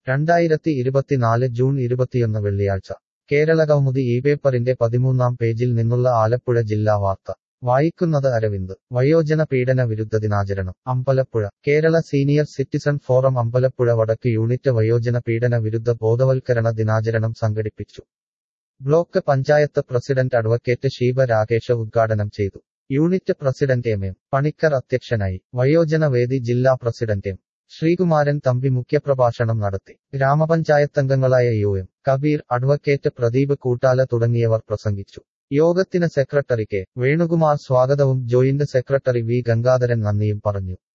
രണ്ടായിരത്തി ഇരുപത്തിനാല് ജൂൺ ഇരുപത്തിയൊന്ന് വെള്ളിയാഴ്ച കേരള കൗമുദി ഈ പേപ്പറിന്റെ പതിമൂന്നാം പേജിൽ നിന്നുള്ള ആലപ്പുഴ ജില്ലാ വാർത്ത വായിക്കുന്നത് അരവിന്ദ് വയോജന പീഡന വിരുദ്ധ ദിനാചരണം Ambalappuzha Kerala senior citizen forum Ambalappuzha വടക്ക് യൂണിറ്റ് വയോജന പീഡന വിരുദ്ധ ബോധവൽക്കരണ ദിനാചരണം സംഘടിപ്പിച്ചു block panchayat president advocate Sheeba Rakesh ഉദ്ഘാടനം ചെയ്തു unit president M M Panicker അധ്യക്ഷനായി വയോജന വേദി ജില്ലാ പ്രസിഡന്റ് എം ശ്രീകുമാരൻ തമ്പി മുഖ്യപ്രഭാഷണം നടത്തി ഗ്രാമപഞ്ചായത്തംഗങ്ങളായ U M Kabeer advocate Pradeep Koottala തുടങ്ങിയവർ പ്രസംഗിച്ചു യോഗത്തിന് സെക്രട്ടറി കെ വേണുകുമാർ സ്വാഗതവും ജോയിന്റ് സെക്രട്ടറി വി ഗംഗാധരൻ നന്ദിയും പറഞ്ഞു